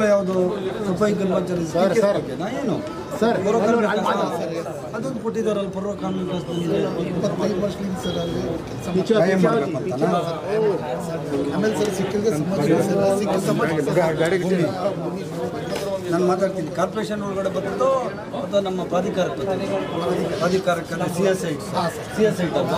ಈಗಾಗಲೇ ಯಾವುದು ಸಫಾಯಿ ಕರ್ಮಚಾರಿ ಸರ್, ಸರ್. ನಾ ಏನು ಸರ್, ಪೂರ್ವ ಅಲ್ಲಿ ನೋಡಿ, ಕಾರ್ಮಿಕ ಅಲ್ಲಿ ಕೆಲಸ. ಅದೊಂದು ಕೊಟ್ಟಿದ್ದಾರಲ್ಲ ಪೂರ್ವ ಕಾರ್ಮಿಕ ಸಂಸ್ಥೆ. ಇಪ್ಪತ್ತೈದು ವರ್ಷದಿಂದ ಸರ್ ಅಲ್ಲಿ ಕೆಲಸ ನಿಜ- ಕಾಯಂ ನಿಜ- ಮಾಡ್ಬೇಕಂತನಾ? ಆಮೇಲೆ ಸರ್ ಸಿಕ್ಕಿದ್ರೆ ಸಮಾಜ ಸೇವೆ, ಸಿಕ್ಕ ಸಮಾಜ ನಾನು ಮಾತಾಡ್ತೀನಿ ಕಾರ್ಪೊರೇಷನ್ ಒಳಗಡೆ ಬರ್ತದೋ ಅಥವಾ ನಮ್ಮ ಪ್ರಾಧಿಕಾರಕ್ಕೆ ಬರ್ತದೋ? ಪ್ರಾಧಿಕಾರಕ್ಕೆ C S I C S I ಅಲ್ವಾ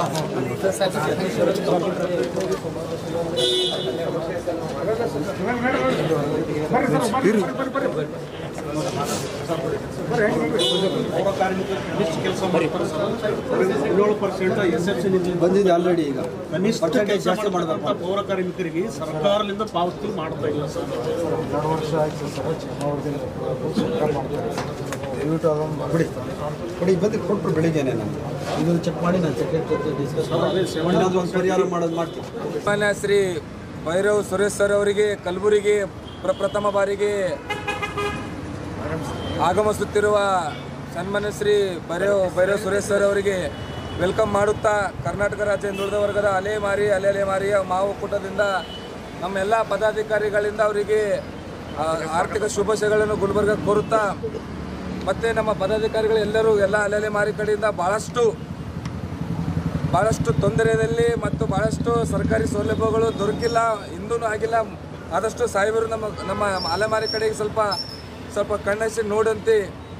ಪೌರ ಕಾರ್ಮಿಕರು ಕನಿಷ್ಠ ಕೆಲಸ ಮಾಡ್ತಾರೆ ಸರ್ ಏಳು ಪರ್ಸೆಂಟ್ ಎಸ್ ಎಫ್ ಸಿ ಬಂದಿದೆ ಆಲ್ರೆಡಿ ಈಗ ಕನಿಷ್ಠ ಪರ್ಸೆಂಟೇಜ್ ಕೆಲಸ ಜಾಸ್ತಿ ಮಾಡತಕ್ಕಂಥ ಮಾಡಬೇಕು ಪೌರ ಕಾರ್ಮಿಕರಿಗೆ ಸರ್ಕಾರದಿಂದ ಪಾವತಿ ಮಾಡ್ತಾ ಇಲ್ಲ ಸರ್ ಕೊಡಿ ಕೊಡಿ ಬಂದು ಕೊಟ್ಟರು ಬೆಳಿಗ್ಗೆನೆ ನಾನು ಇದನ್ನು ಚೆಕ್ ಮಾಡಿ ನಾನು ಸೆಕ್ರೆಟರಿ ಡಿಸ್ಕಸ್ ಮಾಡಿ ಏನಾದರೂ ಒಂದು ಪರಿಹಾರ ಮಾಡೋದು ಮಾಡ್ತೀನಿ ಮಾನ್ಯ ಶ್ರೀ ಭೈರವ್ ಸುರೇಶ್ ಸರ್ ಅವರಿಗೆ ಕಲಬುರಗಿ ಪ್ರಪ್ರಥಮ ಬಾರಿಗೆ ಆಗಮಿಸುತ್ತಿರುವ ಸನ್ಮಾನ್ಯ ಶ್ರೀ ಭೈರವ್ ಭೈರವ್ ಸುರೇಶ್ ಸರ್ ಅವರಿಗೆ ವೆಲ್ಕಮ್ ಮಾಡುತ್ತಾ ಕರ್ನಾಟಕ ರಾಜ್ಯ ಹಿಂದುಳಿದ ವರ್ಗದ ಅಲೆ ಮಾರಿ ಅಲೆ ಅಲೆ ಮಾರಿಯ ಮಾವು ಕೂಟದಿಂದ ನಮ್ಮೆಲ್ಲ ಪದಾಧಿಕಾರಿಗಳಿಂದ ಅವರಿಗೆ ಆ, ಆರ್ಥಿಕ ಶುಭಾಶಯಗಳನ್ನು ಗುಲ್ಬರ್ಗ ಕೋರುತ್ತಾ ಮತ್ತು ನಮ್ಮ ಪದಾಧಿಕಾರಿಗಳು ಎಲ್ಲರೂ ಎಲ್ಲ ಅಲೆ ಅಲೆ ಮಾರಿ ಕಡೆಯಿಂದ ಭಾಳಷ್ಟು ಭಾಳಷ್ಟು ತೊಂದರೆಯಲ್ಲಿ ಮತ್ತು ಭಾಳಷ್ಟು ಸರ್ಕಾರಿ ಸೌಲಭ್ಯಗಳು ದೊರಕಿಲ್ಲ ಇಂದೂ ಆಗಿಲ್ಲ ಆದಷ್ಟು ಸಾಹೇಬರು ನಮ್ಮ ನಮ್ಮ ಅಲೆಮಾರಿ ಕಡೆಗೆ ಸ್ವಲ್ಪ ಸ್ವಲ್ಪ ಕಣ್ಣರಿಸಿ ನೋಡಂತೆ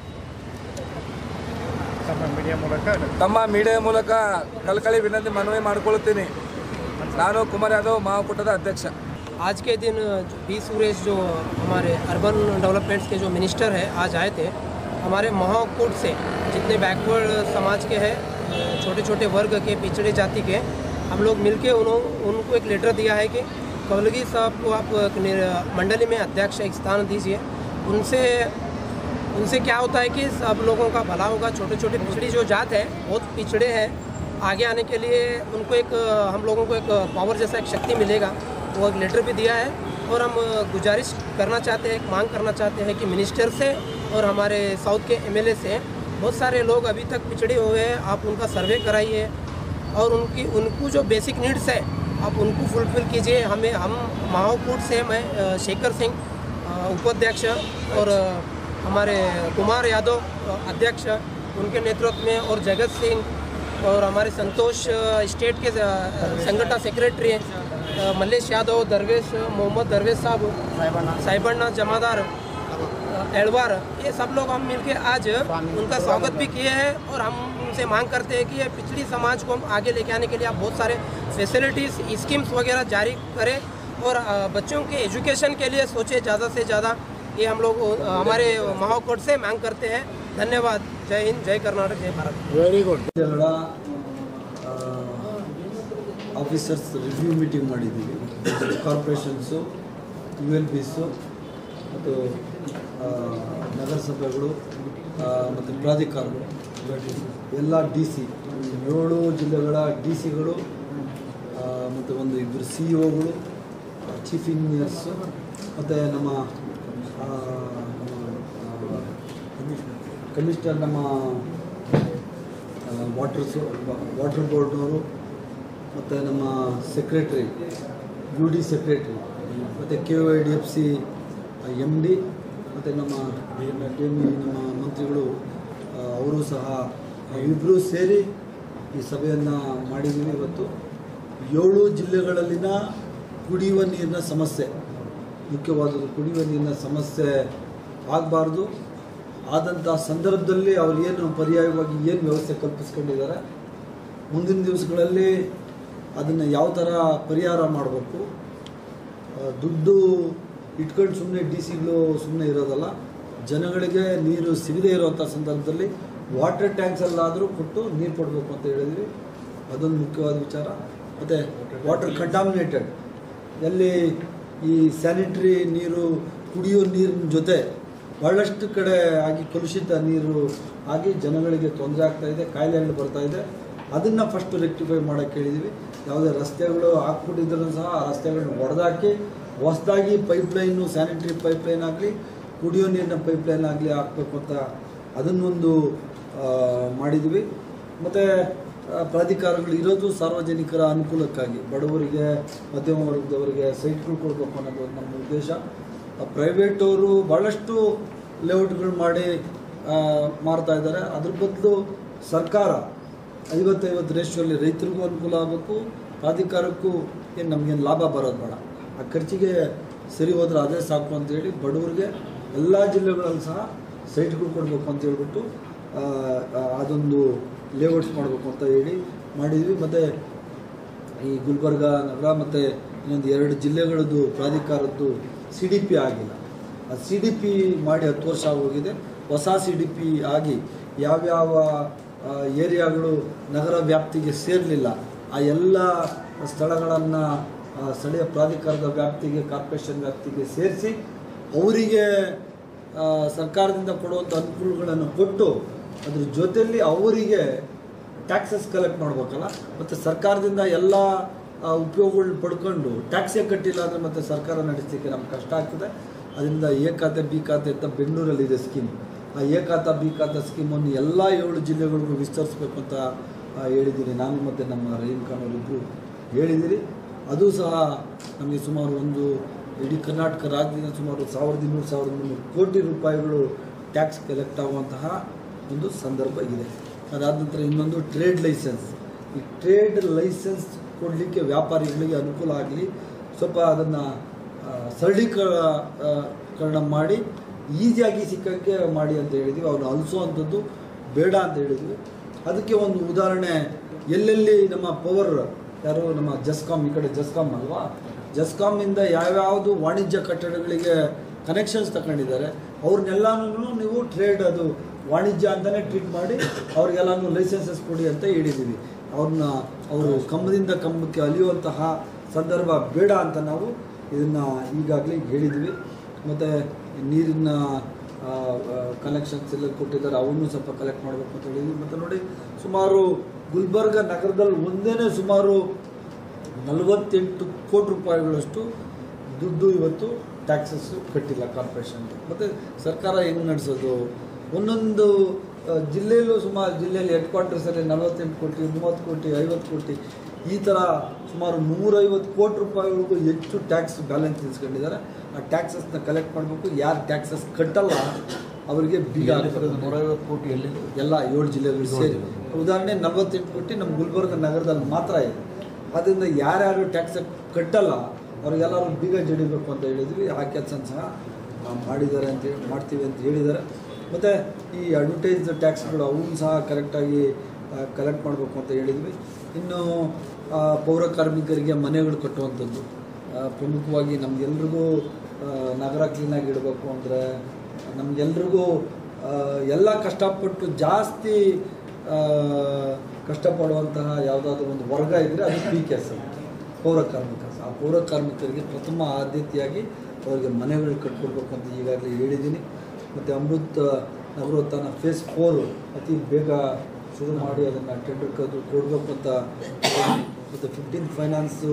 ತಮ್ಮ ಮೀಡಿಯಾ ಮೂಲಕ ಕಳ್ಕಳಿ ವಿನಂತಿ ಮನವಿ ಮಾಡಿಕೊಳ್ಳುತ್ತೀನಿ ನಾನು ಕುಮಾರ್ ಯಾದವ್ ಮಹಾಕೂಟದ ಅಧ್ಯಕ್ಷ आज के दिन जो पी सुरेश जो हमारे अर्बन डेवलपमेंट्स के जो मिनिस्टर है आज आए थे हमारे महाकूट से जितने बैकवर्ड समाज के हैं छोटे छोटे वर्ग के पिछड़े जाति के हम लोग मिलके उन्होंने उनको एक लेटर दिया है कि कवलगी साहब को आप एक निर- मंडली में अध्यक्ष एक स्थान दीजिए उनसे उनसे क्या होता है कि सब लोगों का भला होगा छोटे छोटे पिछड़ी जो जात है बहुत पिछड़े हैं आगे आने के लिए उनको एक हम लोगों को एक पावर जैसा एक शक्ति मिलेगा वो एक लेटर भी दिया है और हम गुजारिश करना चाहते हैं एक मांग करना चाहते हैं कि मिनिस्टर से और हमारे साउथ के एमएलए से बहुत सारे लोग अभी तक पिछड़े हुए हैं आप उनका सर्वे कराइए और उनकी उनको जो बेसिक नीड्स है आप उनको फुलफिल कीजिए हमें हम महाकूट से मैं अ, शेखर सिंह अ, उपाध्यक्ष और अ, हमारे कुमार यादव अ, अध्यक्ष उनके नेतृत्व में और जगत सिंह और हमारे संतोष अ, स्टेट के अ, संगठन सेक्रेटरी अ, मल्लेश यादव दरवेश मोहम्मद दरवेश साहब साहिबन्ना जमादार एलवार ये सब लोग हम मिलके आज उनका स्वागत भी किए हैं और हम उनसे मांग करते हैं कि ये पिछड़ी समाज को हम आगे लेके आने के लिए आप बहुत सारे फैसिलिटीज़ स्कीम्स वगैरह जारी करें और अ, बच्चों के एजुकेशन के लिए सोचे ज़्यादा से ज़्यादा ये हम लोग अ, हमारे महाकोट से मांग करते हैं धन्यवाद जय हिंद जय कर्नाटक जय भारत ವೆರಿ ಗುಡ್ ಎಲ್ಲ ಆಫೀಸರ್ಸ್ ರಿವ್ಯೂ ಮೀಟಿಂಗ್ ಮಾಡಿದ್ದೀವಿ ಕಾರ್ಪೊರೇಷನ್ಸು ಯು ಎಲ್ ಬಿಸು ಮತ್ತು ಆ, ನಗರಸಭೆಗಳು ಆ, ಮತ್ತು ಪ್ರಾಧಿಕಾರಗಳು ಎಲ್ಲ ಡಿ ಸಿ ಏಳು ಜಿಲ್ಲೆಗಳ ಡಿ ಸಿಗಳು ಮತ್ತು ಒಂದು ಇಬ್ಬರು ಸಿ ಒಗಳು ಚೀಫ್ ಇಂಜಿನಿಯರ್ಸು ಮತ್ತು ನಮ್ಮ ಆ, ನಮ್ಮ, ಆ, ಕಮಿಷನರ್ ನಮ್ಮ ವಾಟರ್ಸು ವಾಟರ್ ಬೋರ್ಡ್ನವರು ಮತ್ತು ನಮ್ಮ ಸೆಕ್ರೆಟ್ರಿ ಯು ಡಿ ಸೆಕ್ರೆಟ್ರಿ ಮತ್ತು K O D F C M D ಮತ್ತು ನಮ್ಮ ಡಿ ಎಮ್ ನಮ್ಮ ಮಂತ್ರಿಗಳು ಆ, ಅವರು ಸಹ ಇಬ್ಬರು ಸೇರಿ ಈ ಸಭೆಯನ್ನು ಮಾಡಿದ್ದೀವಿ ಇವತ್ತು ಏಳು ಜಿಲ್ಲೆಗಳಲ್ಲಿನ ಕುಡಿಯುವ ನೀರಿನ ಸಮಸ್ಯೆ ಮುಖ್ಯವಾದದ್ದು ಕುಡಿಯುವ ನೀರಿನ ಸಮಸ್ಯೆ ಆಗಬಾರ್ದು ಆದಂಥ ಸಂದರ್ಭದಲ್ಲಿ ಅವ್ರು ಏನು ಪರ್ಯಾಯವಾಗಿ ಏನು ವ್ಯವಸ್ಥೆ ಕಲ್ಪಿಸ್ಕೊಂಡಿದ್ದಾರೆ ಮುಂದಿನ ದಿವಸಗಳಲ್ಲಿ ಅದನ್ನು ಯಾವ ಥರ ಪರಿಹಾರ ಮಾಡಬೇಕು ದುಡ್ಡು ಇಟ್ಕೊಂಡು ಸುಮ್ಮನೆ ಡಿ ಸಿಗಳು ಸುಮ್ಮನೆ ಇರೋದಲ್ಲ ಜನಗಳಿಗೆ ನೀರು ಸಿಗದೇ ಇರುವಂಥ ಸಂದರ್ಭದಲ್ಲಿ ವಾಟರ್ ಟ್ಯಾಂಕ್ಸಲ್ಲಾದರೂ ಕೊಟ್ಟು ನೀರು ಕೊಡಬೇಕು ಅಂತ ಹೇಳಿದ್ವಿ ಅದೊಂದು ಮುಖ್ಯವಾದ ವಿಚಾರ ಮತ್ತು ವಾಟರ್ ಕಂಟಾಮಿನೇಟೆಡ್ ಎಲ್ಲಿ ಈ ಸ್ಯಾನಿಟ್ರಿ ನೀರು ಕುಡಿಯೋ ನೀರಿನ ಜೊತೆ ಭಾಳಷ್ಟು ಕಡೆ ಆಗಿ ಕಲುಷಿತ ನೀರು ಆಗಿ ಜನಗಳಿಗೆ ತೊಂದರೆ ಆಗ್ತಾ ಇದೆ ಕಾಯಿಲೆಗಳು ಬರ್ತಾ ಇದೆ ಅದನ್ನು ಫಸ್ಟ್ ರೆಕ್ಟಿಫೈ ಮಾಡೋಕ್ಕೆ ಹೇಳಿದ್ದೀವಿ ಯಾವುದೇ ರಸ್ತೆಗಳು ಹಾಕ್ಬಿಟ್ಟಿದ್ರು ಸಹ ಆ ರಸ್ತೆಗಳನ್ನ ಹೊಡೆದಾಕಿ ಹೊಸದಾಗಿ ಪೈಪ್ಲೈನು ಸ್ಯಾನಿಟರಿ ಪೈಪ್ಲೈನ್ ಆಗಲಿ ಕುಡಿಯೋ ನೀರಿನ ಪೈಪ್ಲೈನ್ ಆಗಲಿ ಹಾಕಬೇಕು ಅಂತ ಅದನ್ನೊಂದು ಆ, ಮಾಡಿದ್ವಿ ಮತ್ತು ಪ್ರಾಧಿಕಾರಗಳು ಇರೋದು ಸಾರ್ವಜನಿಕರ ಅನುಕೂಲಕ್ಕಾಗಿ ಬಡವರಿಗೆ ಮಧ್ಯಮ ವರ್ಗದವರಿಗೆ ಸೈಟ್ಗಳು ಕೊಡಬೇಕು ಅನ್ನೋದು ನಮ್ಮ ಉದ್ದೇಶ ಪ್ರೈವೇಟವರು ಭಾಳಷ್ಟು ಲೇಔಟ್ಗಳು ಮಾಡಿ ಆ, ಮಾರ್ತಾ ಇದ್ದಾರೆ ಅದ್ರ ಬದಲು ಸರ್ಕಾರ ಐವತ್ತೈವತ್ತು ರೇಷಿಯೋಲ್ಲಿ ರೈತರಿಗೂ ಅನುಕೂಲ ಆಗಬೇಕು ಪ್ರಾಧಿಕಾರಕ್ಕೂ ಏನು ನಮಗೇನು ಲಾಭ ಬರೋದು ಬೇಡ ಆ ಖರ್ಚಿಗೆ ಸರಿ ಹೋದ್ರೆ ಅದೇ ಸಾಕು ಅಂತೇಳಿ ಬಡವರಿಗೆ ಎಲ್ಲ ಜಿಲ್ಲೆಗಳಲ್ಲಿ ಸಹ ಸೈಟ್ಗಳು ಕೊಡಬೇಕು ಅಂತ ಹೇಳ್ಬಿಟ್ಟು ಆ, ಆ, ಅದೊಂದು ಲೇಔಟ್ಸ್ ಮಾಡಬೇಕು ಅಂತ ಹೇಳಿ ಮಾಡಿದ್ವಿ ಮತ್ತು ಈ ಗುಲ್ಬರ್ಗ ನಗರ ಮತ್ತು ಇನ್ನೊಂದು ಎರಡು ಜಿಲ್ಲೆಗಳದ್ದು ಪ್ರಾಧಿಕಾರದ್ದು ಸಿ ಡಿ ಪಿ ಆಗಿಲ್ಲ ಆ ಸಿ ಡಿ ಪಿ ಮಾಡಿ ಹತ್ತು ವರ್ಷ ಆಗೋಗಿದೆ ಹೊಸ ಸಿ ಡಿ ಪಿ ಆಗಿ ಯಾವ್ಯಾವ ಆ, ಏರಿಯಾಗಳು ನಗರ ವ್ಯಾಪ್ತಿಗೆ ಸೇರಲಿಲ್ಲ ಆ ಎಲ್ಲ ಸ್ಥಳಗಳನ್ನು ಸ್ಥಳೀಯ ಪ್ರಾಧಿಕಾರದ ವ್ಯಾಪ್ತಿಗೆ ಕಾರ್ಪೊರೇಷನ್ ವ್ಯಾಪ್ತಿಗೆ ಸೇರಿಸಿ ಅವರಿಗೆ ಆ, ಸರ್ಕಾರದಿಂದ ಕೊಡುವಂಥ ಅನುಕೂಲಗಳನ್ನು ಕೊಟ್ಟು ಅದ್ರ ಜೊತೆಯಲ್ಲಿ ಅವರಿಗೆ ಟ್ಯಾಕ್ಸಸ್ ಕಲೆಕ್ಟ್ ಮಾಡ್ಬೇಕಲ್ಲ ಮತ್ತು ಸರ್ಕಾರದಿಂದ ಎಲ್ಲ ಆ, ಉಪಯೋಗಗಳನ್ನ ಪಡ್ಕೊಂಡು ಟ್ಯಾಕ್ಸೇ ಕಟ್ಟಿಲ್ಲ ಅಂದರೆ ಮತ್ತೆ ಸರ್ಕಾರ ನಡೆಸಲಿಕ್ಕೆ ನಮ್ಗೆ ಕಷ್ಟ ಆಗ್ತದೆ ಅದರಿಂದ ಎ ಖಾತೆ ಬಿ ಖಾತೆ ಅಂತ ಬೆಂಗಳೂರಲ್ಲಿದೆ ಸ್ಕೀಮ್ ಆ ಎ ಖಾತಾ ಬಿ ಖಾತಾ ಸ್ಕೀಮನ್ನು ಎಲ್ಲ ಏಳು ಜಿಲ್ಲೆಗಳಿಗೂ ವಿಸ್ತರಿಸಬೇಕು ಅಂತ ಆ, ಹೇಳಿದ್ದೀನಿ ನಾನು ಮತ್ತು ನಮ್ಮ ರಹೀಮ್ ಖಾನ್ ಅವರಿಬ್ಬರು ಹೇಳಿದ್ದೀರಿ ಅದು ಸಹ ನಮಗೆ ಸುಮಾರು ಒಂದು ಇಡೀ ಕರ್ನಾಟಕ ರಾಜ್ಯದಿಂದ ಸುಮಾರು ಸಾವಿರದ ಇನ್ನೂರು ಸಾವಿರದ ಮುನ್ನೂರು ಕೋಟಿ ರೂಪಾಯಿಗಳು ಟ್ಯಾಕ್ಸ್ ಕಲೆಕ್ಟ್ ಆಗುವಂತಹ ಒಂದು ಸಂದರ್ಭ ಇದೆ ಅದಾದ ನಂತರ ಇನ್ನೊಂದು ಟ್ರೇಡ್ ಲೈಸೆನ್ಸ್ ಈ ಟ್ರೇಡ್ ಲೈಸೆನ್ಸ್ ಕೊಡಲಿಕ್ಕೆ ವ್ಯಾಪಾರಿಗಳಿಗೆ ಅನುಕೂಲ ಆಗಲಿ ಸ್ವಲ್ಪ ಅದನ್ನು ಸರಳೀಕರಣ ಮಾಡಿ ಈಸಿಯಾಗಿ ಸಿಕ್ಕಕ್ಕೆ ಮಾಡಿ ಅಂತ ಹೇಳಿದ್ವಿ ಅವ್ರು ಅಲಿಸುವಂಥದ್ದು ಬೇಡ ಅಂತ ಹೇಳಿದ್ವಿ ಅದಕ್ಕೆ ಒಂದು ಉದಾಹರಣೆ ಎಲ್ಲೆಲ್ಲಿ ನಮ್ಮ ಪವರ್ ಯಾರು ನಮ್ಮ ಜಸ್ಕಾಮ್ ಈ ಕಡೆ ಜಸ್ಕಾಮ್ ಅಲ್ವಾ ಜಸ್ಕಾಮಿಂದ ಯಾವ್ಯಾವುದು ವಾಣಿಜ್ಯ ಕಟ್ಟಡಗಳಿಗೆ ಕನೆಕ್ಷನ್ಸ್ ತಗೊಂಡಿದ್ದಾರೆ ಅವ್ರನ್ನೆಲ್ಲನೂ ನೀವು ಟ್ರೇಡ್ ಅದು ವಾಣಿಜ್ಯ ಅಂತಲೇ ಟ್ರೀಟ್ ಮಾಡಿ ಅವ್ರಿಗೆಲ್ಲನೂ ಲೈಸೆನ್ಸಸ್ ಕೊಡಿ ಅಂತ ಹೇಳಿದ್ದೀವಿ ಅವ್ರನ್ನ ಅವರು ಕಂಬದಿಂದ ಕಂಬಕ್ಕೆ ಅಲಿಯುವಂತಹ ಸಂದರ್ಭ ಬೇಡ ಅಂತ ನಾವು ಇದನ್ನು ಈಗಾಗಲೇ ಹೇಳಿದ್ವಿ ಮತ್ತು ನೀರಿನ ಕನೆಕ್ಷನ್ಸ್ ಎಲ್ಲ ಕೊಟ್ಟಿದ್ದಾರೆ ಅವನ್ನೂ ಸ್ವಲ್ಪ ಕಲೆಕ್ಟ್ ಮಾಡಬೇಕು ಅಂತ ಹೇಳಿದ್ವಿ ಮತ್ತು ನೋಡಿ ಸುಮಾರು ಗುಲ್ಬರ್ಗ ನಗರದಲ್ಲಿ ಒಂದೇ ಸುಮಾರು ನಲವತ್ತೆಂಟು ಕೋಟಿ ರೂಪಾಯಿಗಳಷ್ಟು ದುಡ್ಡು ಇವತ್ತು ಟ್ಯಾಕ್ಸಸ್ ಕಟ್ಟಿಲ್ಲ ಕಾರ್ಪೊರೇಷನ್ಗೆ ಮತ್ತು ಸರ್ಕಾರ ಹೆಂಗೆ ನಡೆಸೋದು ಒಂದೊಂದು ಆ, ಜಿಲ್ಲೆಯಲ್ಲೂ ಸುಮಾರು ಜಿಲ್ಲೆಯಲ್ಲಿ ಹೆಡ್ ಕ್ವಾರ್ಟರ್ಸಲ್ಲಿ ನಲವತ್ತೆಂಟು ಕೋಟಿ ಮೂವತ್ತು ಕೋಟಿ ಐವತ್ತು ಕೋಟಿ ಈ ಥರ ಸುಮಾರು ನೂರೈವತ್ತು ಕೋಟಿ ರೂಪಾಯಿಗಳಿಗೂ ಹೆಚ್ಚು ಟ್ಯಾಕ್ಸ್ ಬ್ಯಾಲೆನ್ಸ್ ನಿಲ್ಸ್ಕೊಂಡಿದ್ದಾರೆ ಆ ಟ್ಯಾಕ್ಸಸ್ನ ಕಲೆಕ್ಟ್ ಮಾಡಬೇಕು ಯಾರು ಟ್ಯಾಕ್ಸಸ್ ಕಟ್ಟಲ್ಲ ಅವರಿಗೆ ಬೀಗ ಹಾಕ್ಬೇಕು. ನೂರೈವತ್ತು ಕೋಟಿ ಎಲ್ಲಿ ಎಲ್ಲ ಏಳು ಜಿಲ್ಲೆಗಳು ಸೇರಿ ಉದಾಹರಣೆ ನಲವತ್ತೆಂಟು ಕೋಟಿ ನಮ್ಮ ಗುಲ್ಬರ್ಗ ನಗರದಲ್ಲಿ ಮಾತ್ರ ಇದೆ ಅದರಿಂದ ಯಾರ್ಯಾರು ಟ್ಯಾಕ್ಸ್ ಕಟ್ಟಲ್ಲ ಅವ್ರಿಗೆಲ್ಲರೂ ಬೀಗ ಜಡಿಬೇಕು ಅಂತ ಹೇಳಿದ್ವಿ ಆ ಕೆಲಸ ಸಹ ಆ, ಮಾಡಿದ್ದಾರೆ ಅಂತ ಹೇಳಿ ಮಾಡ್ತೀವಿ ಅಂತ ಹೇಳಿದ್ದಾರೆ ಮತ್ತು ಈ ಅಡ್ವರ್ಟೈಸ್ ಟ್ಯಾಕ್ಸ್ಗಳು ಅವನ್ನ ಸಹ ಕರೆಕ್ಟಾಗಿ ಕಲೆಕ್ಟ್ ಮಾಡಬೇಕು ಅಂತ ಹೇಳಿದ್ವಿ ಇನ್ನು ಆ, ಪೌರ ಕಾರ್ಮಿಕರಿಗೆ ಮನೆಗಳು ಕಟ್ಟುವಂಥದ್ದು ಆ, ಪ್ರಮುಖವಾಗಿ ನಮಗೆಲ್ರಿಗೂ ನಗರ ಕ್ಲೀನಾಗಿ ಇಡಬೇಕು ಅಂದರೆ ನಮಗೆಲ್ರಿಗೂ ಎಲ್ಲ ಕಷ್ಟಪಟ್ಟು ಜಾಸ್ತಿ ಆ, ಕಷ್ಟಪಡುವಂತಹ ಯಾವುದಾದ್ರೂ ಒಂದು ವರ್ಗ ಇದ್ದರೆ ಅದು ಪಿ ಕೆ ಎಸ್ ಪೌರ ಕಾರ್ಮಿಕ ಆ ಪೌರ ಕಾರ್ಮಿಕರಿಗೆ ಪ್ರಥಮ ಆದ್ಯತೆಯಾಗಿ ಅವರಿಗೆ ಮನೆಗಳು ಕಟ್ಕೊಡ್ಬೇಕು ಅಂತ ಈಗಾಗಲೇ ಹೇಳಿದ್ದೀನಿ ಮತ್ತು ಅಮೃತ್ ನಗರೋತ್ಥಾನ ಫೇಸ್ ಫೋರ್ ಅತಿ ಬೇಗ ಶುರು ಮಾಡಿ ಅದನ್ನು ಟೆಂಡರ್ ಕದ್ದು ಕೊಡಬೇಕು ಅಂತ ಮತ್ತು ಫಿಫ್ಟೀನ್ ಫೈನಾನ್ಸು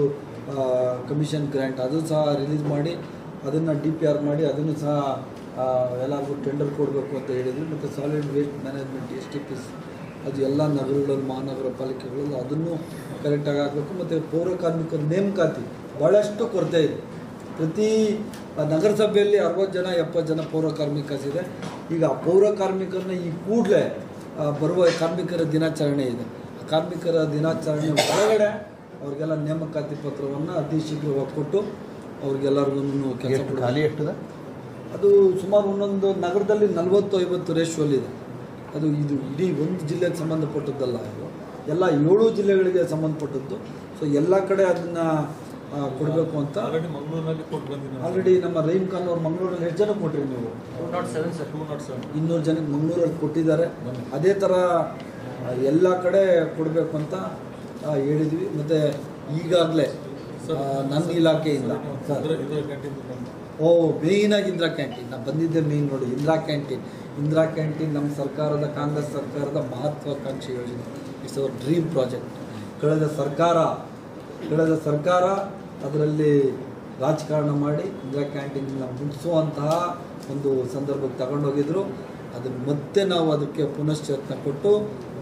ಕಮಿಷನ್ ಗ್ರ್ಯಾಂಟ್ ಅದು ಸಹ ರಿಲೀಸ್ ಮಾಡಿ ಅದನ್ನು ಡಿ ಪಿ ಆರ್ ಮಾಡಿ ಅದನ್ನು ಸಹ ಆ, ಎಲ್ಲರಿಗೂ ಟೆಂಡರ್ ಕೊಡಬೇಕು ಅಂತ ಹೇಳಿದ್ವಿ ಮತ್ತು solid waste management S T Ps ಅದು ಎಲ್ಲ ನಗರಗಳಲ್ಲಿ ಮಹಾನಗರ ಪಾಲಿಕೆಗಳಲ್ಲಿ ಅದನ್ನು ಕರೆಕ್ಟಾಗಿ ಆಗಬೇಕು ಮತ್ತು ಪೌರ ಕಾರ್ಮಿಕರ ನೇಮಕಾತಿ ಭಾಳಷ್ಟು ಕೊರತೆ ಇದೆ ಪ್ರತಿ ಆ, ನಗರಸಭೆಯಲ್ಲಿ ಅರವತ್ತು ಜನ ಎಪ್ಪತ್ತು ಜನ ಪೌರ ಕಾರ್ಮಿಕಸ್ ಇದೆ ಈಗ ಆ ಪೌರ ಕಾರ್ಮಿಕರನ್ನ ಈ ಕೂಡಲೇ ಬರುವ ಕಾರ್ಮಿಕರ ದಿನಾಚರಣೆ ಇದೆ ಆ ಕಾರ್ಮಿಕರ ದಿನಾಚರಣೆ ಒಳಗಡೆ ಅವ್ರಿಗೆಲ್ಲ ನೇಮಕಾತಿ ಪತ್ರವನ್ನು ಅತಿ ಶೀಘ್ರವಾಗಿ ಕೊಟ್ಟು ಅವ್ರಿಗೆಲ್ಲರಿಗೂ ಕೆಲಸ ಎಷ್ಟು ಖಾಲಿ ಎಷ್ಟದ ಅದು ಸುಮಾರು ಒಂದೊಂದು ನಗರದಲ್ಲಿ ನಲವತ್ತು ಐವತ್ತು ರೇಷುವಲ್ಲಿ ಇದೆ ಅದು ಇದು ಇಡೀ ಒಂದು ಜಿಲ್ಲೆಗೆ ಸಂಬಂಧಪಟ್ಟದ್ದಲ್ಲ ಇದು ಎಲ್ಲ ಏಳು ಜಿಲ್ಲೆಗಳಿಗೆ ಸಂಬಂಧಪಟ್ಟದ್ದು ಸೊ ಎಲ್ಲ ಕಡೆ ಅದನ್ನು ಕೊಡಬೇಕು ಅಂತ ಆಲ್ರೆಡಿ ಮಂಗಳೂರಿನಲ್ಲಿ ಕೊಟ್ಟು ಬಂದಿದ್ದೀನಿ ಆಲ್ರೆಡಿ ನಮ್ಮ ರಹೀಮ್ ಖಾನ್ ಅವ್ರು ಮಂಗಳೂರಲ್ಲಿ ಎಷ್ಟು ಜನ ಕೊಟ್ರಿ ನೀವು two nought seven sir two nought seven ಇನ್ನೂರು ಜನಕ್ಕೆ ಮಂಗಳೂರಲ್ಲಿ ಕೊಟ್ಟಿದ್ದಾರೆ ಅದೇ ಥರ ಆ, ಎಲ್ಲ ಕಡೆ ಕೊಡಬೇಕು ಅಂತ ಆ, ಹೇಳಿದ್ವಿ ಮತ್ತು ಈಗಾಗಲೇ ನನ್ನ ಇಲಾಖೆಯಿಂದ ಸರ್ ಇದರ ಕ್ಯಾಂಟೀನ್ ಓ ಮೇಯ್ನಾಗಿ ಇಂದಿರಾ ಕ್ಯಾಂಟೀನ್ ನಾನು ಬಂದಿದ್ದೆ ಮೇಯ್ನ್ ನೋಡಿ ಇಂದಿರಾ ಕ್ಯಾಂಟೀನ್ ಇಂದಿರಾ ಕ್ಯಾಂಟೀನ್ ನಮ್ಮ ಸರ್ಕಾರದ ಕಾಂಗ್ರೆಸ್ ಸರ್ಕಾರದ ಮಹತ್ವಾಕಾಂಕ್ಷಿ ಯೋಜನೆ ಇಟ್ಸ್ ಅವರ್ ಡ್ರೀಮ್ ಪ್ರಾಜೆಕ್ಟ್ ಕಳೆದ ಸರ್ಕಾರ ಕಳೆದ ಸರ್ಕಾರ ಅದರಲ್ಲಿ ರಾಜಕಾರಣ ಮಾಡಿ ಇಂದಿರಾ ಕ್ಯಾಂಟೀನ್ನ ಮುಗಿಸುವಂತಹ ಒಂದು ಸಂದರ್ಭಕ್ಕೆ ತಗೊಂಡೋಗಿದ್ರು ಅದನ್ನು ಮತ್ತೆ ನಾವು ಅದಕ್ಕೆ ಪುನಶ್ಚೇತನ ಕೊಟ್ಟು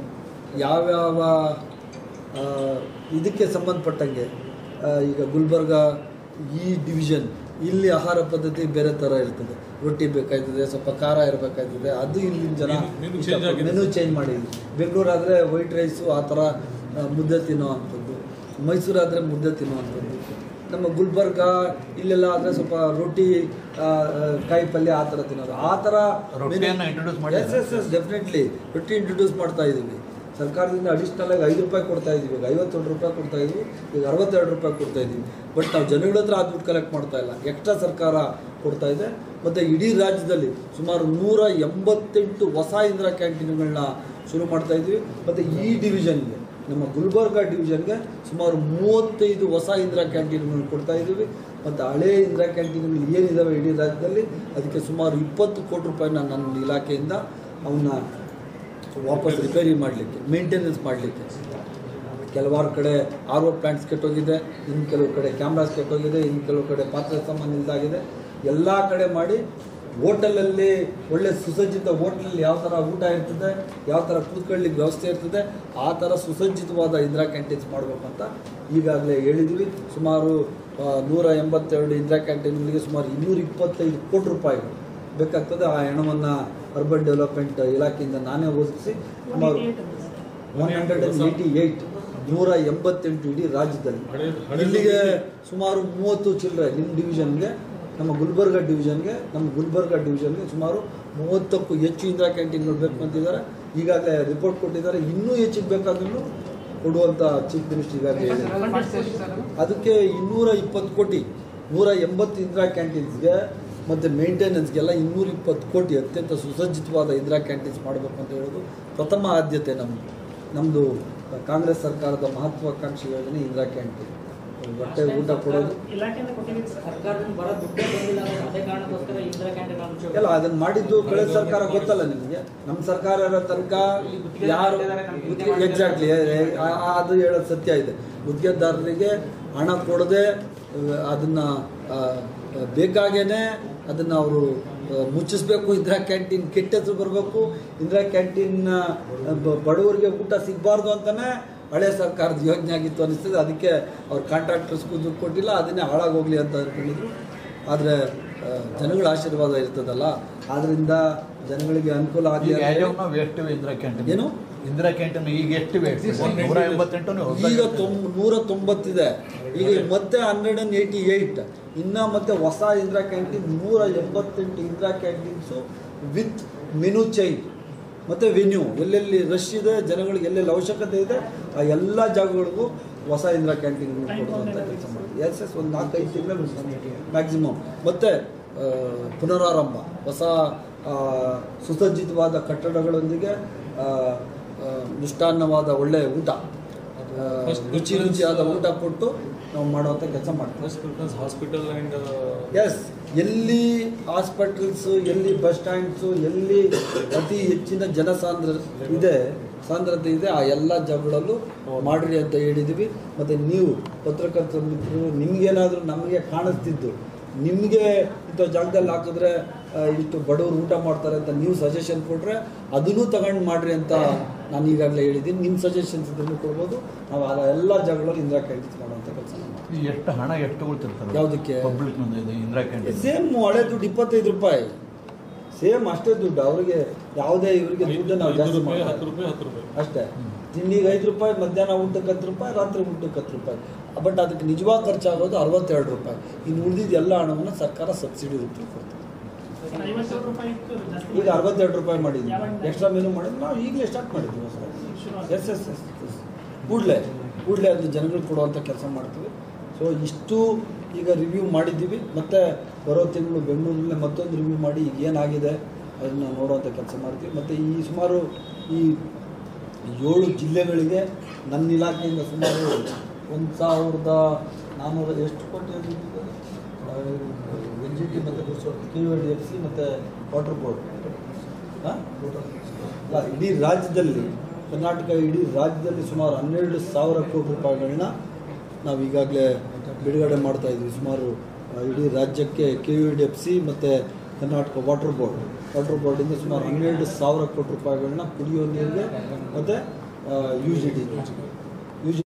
ಯಾವ್ಯಾವ ಆ, ಇದಕ್ಕೆ ಸಂಬಂಧಪಟ್ಟಂಗೆ ಆ, ಈಗ ಗುಲ್ಬರ್ಗ ಈ ಡಿವಿಷನ್ ಇಲ್ಲಿ ಆಹಾರ ಪದ್ಧತಿ ಬೇರೆ ಥರ ಇರ್ತದೆ ರೊಟ್ಟಿ ಬೇಕಾಯ್ತದೆ ಸ್ವಲ್ಪ ಖಾರ ಇರಬೇಕಾಯ್ತದೆ ಅದು ಇಲ್ಲಿನ ಜನ ಮೆನು ಇಷ್ಟ- change ಆಗಿದೆ. ಮೆನು ಚೇಂಜ್ ಮಾಡಿದ್ವಿ ಬೆಂಗಳೂರಾದರೆ ವೈಟ್ ರೈಸು ಆ ಥರ ಆ, ಮುದ್ದೆ ತಿನ್ನೋವಂಥದ್ದು ಮೈಸೂರಾದರೆ ಮುದ್ದೆ ತಿನ್ನುವಂಥದ್ದು ನಮ್ಮ ಗುಲ್ಬರ್ಗ ಇಲ್ಲೆಲ್ಲ ಆದರೆ ಸ್ವಲ್ಪ ರೊಟ್ಟಿ ಆ, ಆ, ಕಾಯಿ ಪಲ್ಯ ಆ ಥರ ತಿನ್ನೋದು ಆ ಥರ ರೊಟ್ಟಿಯನ್ನ introduce ಮಾಡಿದ್ದಾರೆ. ಎಸ್ ಎಸ್ ಡೆಫಿನೆಟ್ಲಿ ರೊಟ್ಟಿ ಇಂಟ್ರೊಡ್ಯೂಸ್ ಮಾಡ್ತಾ ಇದ್ದೀವಿ ಸರ್ಕಾರದಿಂದ ಅಡಿಷ್ನಲ್ ಆಗಿ ಐದು ರೂಪಾಯಿ ಕೊಡ್ತಾ ಇದ್ದೀವಿ ಈಗ ಐವತ್ತೇಳು ರೂಪಾಯಿ ಕೊಡ್ತಾ ಇದ್ವಿ ಈಗ ಅರವತ್ತೆರಡು ರೂಪಾಯಿ ಕೊಡ್ತಾ ಇದ್ದೀವಿ ಬಟ್ ನಾವು ಜನಗಳ ಹತ್ರ ಆ ದುಡ್ಡು ಕಲೆಕ್ಟ್ ಮಾಡ್ತಾ ಇಲ್ಲ ಎಕ್ಸ್ಟ್ರಾ ಸರ್ಕಾರ ಕೊಡ್ತಾ ಇದೆ ಮತ್ತು ಇಡೀ ರಾಜ್ಯದಲ್ಲಿ ಸುಮಾರು ನೂರ ಎಂಬತ್ತೆಂಟು ಹೊಸ ಇಂದಿರಾ ಕ್ಯಾಂಟೀನ್ಗಳನ್ನ ಶುರು ಮಾಡ್ತಾ ಇದ್ವಿ ಮತ್ತು ಈ ಡಿವಿಷನ್ಗೆ ನಮ್ಮ ಗುಲ್ಬರ್ಗ ಡಿವಿಷನ್ಗೆ ಸುಮಾರು ಮೂವತ್ತೈದು ಹೊಸ ಇಂದಿರಾ ಕ್ಯಾಂಟೀನ್ಗಳನ್ನ ಕೊಡ್ತಾ ಇದ್ದೀವಿ ಮತ್ತು ಹಳೇ ಇಂದಿರಾ ಕ್ಯಾಂಟೀನ್ಗಳು ಏನಿದಾವೆ ಇಡೀ ರಾಜ್ಯದಲ್ಲಿ ಅದಕ್ಕೆ ಸುಮಾರು ಇಪ್ಪತ್ತು ಕೋಟಿ ರೂಪಾಯಿನ ನನ್ನ ಇಲಾಖೆಯಿಂದ ಅವನ್ನ ವಾಪಸ್ ರಿಪೇರಿ ಮಾಡಲಿಕ್ಕೆ ಮೇಂಟೆನೆನ್ಸ್ ಮಾಡಲಿಕ್ಕೆ ಕೆಲವಾರು ಕಡೆ ಆರ್ ಒ ಪ್ಲಾಂಟ್ಸ್ ಕೆಟ್ಟೋಗಿದೆ ಇನ್ನು ಕೆಲವು ಕಡೆ ಕ್ಯಾಮ್ರಾಸ್ ಕೆಟ್ಟೋಗಿದೆ ಇನ್ನು ಕೆಲವು ಕಡೆ ಪಾತ್ರೆ ಸಾಮಾನು ಇಲ್ದಾಗಿದೆ ಎಲ್ಲ ಕಡೆ ಮಾಡಿ ಹೋಟೆಲಲ್ಲಿ ಒಳ್ಳೆ ಸುಸಜ್ಜಿತ ಹೋಟ್ಲಲ್ಲಿ ಯಾವ ಥರ ಊಟ ಇರ್ತದೆ ಯಾವ ಥರ ಕೂತ್ಕೊಳ್ಳಿಕ್ಕೆ ವ್ಯವಸ್ಥೆ ಇರ್ತದೆ ಆ ಥರ ಸುಸಜ್ಜಿತವಾದ ಇಂದಿರಾ ಕ್ಯಾಂಟೀನ್ಸ್ ಮಾಡಬೇಕು ಅಂತ ಈಗಾಗಲೇ ಹೇಳಿದ್ವಿ ಸುಮಾರು ಆ, ನೂರ ಎಂಬತ್ತೆರಡು ಇಂದಿರಾ ಕ್ಯಾಂಟೀನ್ಗಳಿಗೆ ಸುಮಾರು ಇನ್ನೂರ ಇಪ್ಪತ್ತೈದು ಕೋಟಿ ರೂಪಾಯಿ ಬೇಕಾಗ್ತದೆ ಆ ಹಣವನ್ನು ಅರ್ಬನ್ ಡೆವಲಪ್ಮೆಂಟ್ ಇಲಾಖೆಯಿಂದ ನಾನೇ ಒದಗಿಸಿ ಸುಮಾರು one hundred and eighty eight ನೂರ ಎಂಬತ್ತೆಂಟು ಇಡೀ ರಾಜ್ಯದಲ್ಲಿ ಇಲ್ಲಿಗೆ ಸುಮಾರು ಮೂವತ್ತು ಚಿಲ್ಲರೆ ನಿಮ್ಮ ಡಿವಿಷನ್ಗೆ ನಮ್ಮ ಗುಲ್ಬರ್ಗ ಡಿವಿಷನ್ಗೆ ನಮ್ಮ ಗುಲ್ಬರ್ಗ ಡಿವಿಷನ್ಗೆ ಸುಮಾರು ಮೂವತ್ತಕ್ಕೂ ಹೆಚ್ಚು ಇಂದಿರಾ ಕ್ಯಾಂಟೀನ್ಗಳು ಬೇಕು ಅಂತಿದ್ದಾರೆ ಈಗಾಗಲೇ ರಿಪೋರ್ಟ್ ಕೊಟ್ಟಿದ್ದಾರೆ ಇನ್ನೂ ಹೆಚ್ಚಿಗೆ ಬೇಕಾದ್ರೂ ಕೊಡುವಂಥ ಚೀಫ್ ಮಿನಿಸ್ಟರ್ ಈಗಾಗಲೇ ಹೇಳಿದ್ದಾರೆ ಅದಕ್ಕೆ ಇನ್ನೂರ ಇಪ್ಪತ್ತು ಕೋಟಿ ನೂರ ಎಂಬತ್ತು ಇಂದಿರಾ ಕ್ಯಾಂಟೀನ್ಸ್ಗೆ ಮತ್ತು ಮೇಂಟೆನೆನ್ಸ್ಗೆಲ್ಲ ಇನ್ನೂರ ಇಪ್ಪತ್ತು ಕೋಟಿ ಅತ್ಯಂತ ಸುಸಜ್ಜಿತವಾದ ಇಂದಿರಾ ಕ್ಯಾಂಟೀನ್ಸ್ ಮಾಡಬೇಕು ಅಂತ ಹೇಳೋದು ಪ್ರಥಮ ಆದ್ಯತೆ ನಮ್ಮದು ನಮ್ಮದು ಕಾಂಗ್ರೆಸ್ ಸರ್ಕಾರದ ಮಹತ್ವಾಕಾಂಕ್ಷಿ ಯೋಜನೆ ಇಂದಿರಾ ಕ್ಯಾಂಟೀನ್ ಹೊಟ್ಟೆ ಊಟ ಕೊಡೋದು ಇಲಾಖೆಯಿಂದ ಕೊಟ್ಟಿದ್ದೀವಿ ಸರ್ಕಾರದಿಂದ ಬರೋ ದುಡ್ಡೇ ಬಂದಿಲ್ಲ ಅಂದ್ರೆ ಅದೇ ಕಾರಣಕ್ಕೋಸ್ಕರ ಇಂದಿರಾ ಕ್ಯಾಂಟೀನ್ ಅನುಷ್ಠಾನ ಎಲ್ಲ ಅದನ್ನ ಮಾಡಿದ್ದು ಕಳೆದ ಸರ್ಕಾರ ಗೊತ್ತಲ್ಲ ನಿಮಗೆ ನಮ್ಮ ಸರ್ಕಾರ ಇರೋ ತನಕ ಯಾರು ಎಕ್ಸಾಕ್ಟ್ಲಿ ಅದು ಹೇಳೋದು ಸತ್ಯ ಇದೆ ಗುತ್ತಿಗೆದಾರರಿಗೆ ಹಣ ಕೊಡದೆ ಅದನ್ನ ಆ, ಬೇಕಾಗೇನೆ ಅದನ್ನ ಅವರು ಮುಚ್ಚಿಸ್ಬೇಕು ಇಂದಿರಾ ಕ್ಯಾಂಟೀನ್ ಕೆಟ್ಟ ಹೆಸರು ಬರಬೇಕು ಇಂದಿರಾ ಕ್ಯಾಂಟೀನ್ ಬಡವರಿಗೆ ಊಟ ಸಿಗಬಾರ್ದು ಅಂತಾನೆ ಹಳೆ ಸರ್ಕಾರದ ಯೋಜನೆ ಆಗಿತ್ತು ಅನಿಸ್ತದೆ ಅದಕ್ಕೆ ಅವ್ರು ಕಾಂಟ್ರಾಕ್ಟರ್ಸ್ಗೂ ದುಡ್ಡು ಕೊಟ್ಟಿಲ್ಲ ಅದನ್ನೇ ಹಾಳಾಗೋಗ್ಲಿ ಅಂತ ಅನ್ಕೊಂಡಿದ್ರು ಆದರೆ ಜನಗಳ ಆಶೀರ್ವಾದ ಇರ್ತದಲ್ಲ ಆದ್ರಿಂದ ಜನಗಳಿಗೆ ಅನುಕೂಲ ಆಗಲಿ ಈಗ ಆಸ್ ಆಫ್ ನಾವು ಎಷ್ಟು ಇಂದಿರಾ ಕ್ಯಾಂಟೀನ್ ಏನು? ಇಂದಿರಾ ಕ್ಯಾಂಟೀನ್ ಈಗ ಎಷ್ಟು ಬೇಕು ನೂರ ಎಂಬತ್ತೆಂಟು ನೀವು ಹೊಸ್ದಾಗಿ ಈಗ ತೊಂಬ ನೂರ ತೊಂಬತ್ತಿದೆ ಈಗ ಮತ್ತೆ ಹಂಡ್ರೆಡ್ ಆ್ಯಂಡ್ ಏಯ್ಟಿ ಏಯ್ಟ್ ಇನ್ನು ಮತ್ತೆ ಹೊಸ ಇಂದಿರಾ ಕ್ಯಾಂಟೀನ್ ನೂರ ಎಂಬತ್ತೆಂಟು ಇಂದಿರಾ ಕ್ಯಾಂಟೀನ್ಸು ವಿತ್ ಮೆನು ಚೈನ್ ಮತ್ತು ವೆನ್ಯೂ ಎಲ್ಲೆಲ್ಲಿ ರಶ್ ಇದೆ ಜನಗಳಿಗೆ ಎಲ್ಲೆಲ್ಲಿ ಅವಶ್ಯಕತೆ ಇದೆ ಆ ಎಲ್ಲ ಜಾಗಗಳಿಗೂ ಹೊಸ ಇಂದಿರಾ ಕ್ಯಾಂಟೀನ್ಗಳು ಕೊಡುವಂಥ ಕೆಲಸ ಮಾಡಿ ಎಸ್ ಎಸ್ ಒಂದು ನಾಲ್ಕೈದು ತಿಂಗಳು ಮ್ಯಾಕ್ಸಿಮಮ್ ಮತ್ತು ಆ, ಪುನರಾರಂಭ ಹೊಸ ಆ, ಸುಸಜ್ಜಿತವಾದ ಕಟ್ಟಡಗಳೊಂದಿಗೆ ಆ, ಆ, ಮಿಷ್ಟಾನ್ನವಾದ ಒಳ್ಳೆಯ ಊಟ ಆ, ರುಚಿ ರುಚಿಯಾದ ಊಟ ಕೊಟ್ಟು ನಾವು ಮಾಡುವಂಥ ಕೆಲಸ ಮಾಡ್ತೀವಿ ಹಾಸ್ಪಿಟಲ್ ಅಂಡ್ ಎಸ್ ಎಲ್ಲಿ ಹಾಸ್ಪಿಟಲ್ಸು ಎಲ್ಲಿ ಬಸ್ ಸ್ಟ್ಯಾಂಡ್ಸು ಎಲ್ಲಿ ಅತಿ ಹೆಚ್ಚಿನ ಜನಸಾಂದ್ರ ಇದೆ ಸಾಂದ್ರತೆ ಇದೆ ಆ ಎಲ್ಲ ಜಾಗಗಳಲ್ಲೂ ಮಾಡ್ರಿ ಅಂತ ಹೇಳಿದ್ದೀವಿ ಮತ್ತು ನೀವು ಪತ್ರಕರ್ತರ ಮಿತ್ರರು ನಿಮಗೇನಾದರೂ ನಮಗೆ ಕಾಣಿಸ್ತಿದ್ದು ನಿಮಗೆ ಇಂಥ ಜಾಗದಲ್ಲಿ ಹಾಕಿದ್ರೆ ಆ, ಇಷ್ಟು ಬಡವರು ಊಟ ಮಾಡ್ತಾರೆ ಅಂತ ನೀವು ಸಜೆಷನ್ ಕೊಟ್ಟರೆ ಅದನ್ನೂ ತಗೊಂಡು ಮಾಡ್ರಿ ಅಂತ ನಾನು ಈಗಾಗಲೇ ಹೇಳಿದ್ದೀನಿ ನಿಮ್ಮ ಸಜೆಷನ್ಸ್ ಇದ್ರೂ ಕೊಡ್ಬೋದು ನಾವು ಆ ಎಲ್ಲ ಜಾಗಗಳಲ್ಲಿ ಇಂದಿರಾ ಕ್ಯಾಂಟೀನ್ಸ್ ಮಾಡುವಂಥ ಕೆಲಸ ಮಾಡ್ತೀವಿ ಈ ಎಷ್ಟು ಹಣ ಎಷ್ಟು ತಗೊಳ್ತಿರ್ತಾರೆ ಯಾವುದಕ್ಕೆ? ಪಬ್ಲಿಕ್ ಇದು ಇಂದಿರಾ ಕ್ಯಾಂಟೀನ್ ಸೇಮ್ ಹಳೆ ದುಡ್ಡು ಇಪ್ಪತ್ತೈದು ರೂಪಾಯಿ ಸೇಮ್ ಅಷ್ಟೇ ದುಡ್ಡು ಅವರಿಗೆ ಯಾವುದೇ ಇವರಿಗೆ ದುಡ್ಡು ನಾವು ಜಾಸ್ತಿ ರೂಪಾಯಿ ಮಾಡಲ್ಲ. ಹತ್ತು ರೂಪಾಯಿ ಹತ್ತು ರೂಪಾಯಿ ಅಷ್ಟೇ ತಿಂಡಿಗೆ ಐದು ರೂಪಾಯಿ ಮಧ್ಯಾಹ್ನ ಊಟಕ್ಕೆ ಹತ್ತು ರೂಪಾಯಿ ರಾತ್ರಿ ಊಟಕ್ಕೆ ಹತ್ತು ರೂಪಾಯಿ ಬಟ್ ಅದಕ್ಕೆ ನಿಜವಾಗ ಖರ್ಚಾಗೋದು ಅರವತ್ತೆರಡು ರೂಪಾಯಿ ಇನ್ನು ಉಳಿದಿದ್ದ ಎಲ್ಲ ಹಣವನ್ನು ಸರ್ಕಾರ ಸಬ್ಸಿಡಿ ರೂಪದಲ್ಲಿ ಕೊಡ್ತದೆ ಐವತ್ತೇಳು ರೂಪಾಯಿ ಇತ್ತು ಜಾಸ್ತಿ ಈಗ ಅರವತ್ತೆರಡು ರೂಪಾಯಿ ಮಾಡಿದ್ವಿ ಎಕ್ಸ್ಟ್ರಾ ಮೆನು ಮಾಡಿದ್ವಿ ನಾವು ಈಗಲೇ ಸ್ಟಾರ್ಟ್ ಮಾಡಿದ್ವಿ ಎಸ್ ಎಸ್ ಎಸ್ ಎಸ್ ಕೂಡಲೇ ಕೂಡಲೇ ಅದು ಜನಗಳಿಗೆ ಕೊಡುವಂಥ ಕೆಲಸ ಮಾಡ್ತೀವಿ ಸೊ ಇಷ್ಟು ಈಗ ರಿವ್ಯೂ ಮಾಡಿದ್ದೀವಿ ಮತ್ತು ಬರೋ ತಿಂಗಳು ಬೆಂಗಳೂರಲ್ಲೇ ಮತ್ತೊಂದು ರಿವ್ಯೂ ಮಾಡಿ ಈಗ ಏನಾಗಿದೆ ಅದನ್ನು ನೋಡುವಂಥ ಕೆಲಸ ಮಾಡ್ತೀವಿ ಮತ್ತು ಈ ಸುಮಾರು ಈ ಏಳು ಜಿಲ್ಲೆಗಳಿಗೆ ನನ್ನ ಇಲಾಖೆಯಿಂದ ಸುಮಾರು ಒಂದು ಸಾವಿರದ ನಾನ್ನೂರ ಎಷ್ಟು ಕೋಟಿ ಎನ್ ಜಿ ಟಿ ಮತ್ತು K U D F C ಮತ್ತು ವಾಟರ್ ಬೋರ್ಡ್ ಹಾಂ ಅಲ್ಲ ಇಡೀ ರಾಜ್ಯದಲ್ಲಿ ಕರ್ನಾಟಕ ಇಡೀ ರಾಜ್ಯದಲ್ಲಿ ಸುಮಾರು ಹನ್ನೆರಡು ಸಾವಿರ ಕೋಟಿ ರೂಪಾಯಿಗಳನ್ನ ನಾವು ಈಗಾಗಲೇ ಬಿಡುಗಡೆ ಮಾಡ್ತಾ ಇದ್ವಿ ಸುಮಾರು ಆ, ಇಡೀ ರಾಜ್ಯಕ್ಕೆ K U D F C ಮತ್ತು ಕರ್ನಾಟಕ ವಾಟರ್ ಬೋರ್ಡ್ ವಾಟರ್ ಬೋರ್ಡಿಂದ ಸುಮಾರು ಹನ್ನೆರಡು ಸಾವಿರ ಕೋಟಿ ರೂಪಾಯಿಗಳನ್ನ ಕುಡಿಯೋ ನೀರಿಗೆ ಮತ್ತು ಯು ಜಿ ಡಿ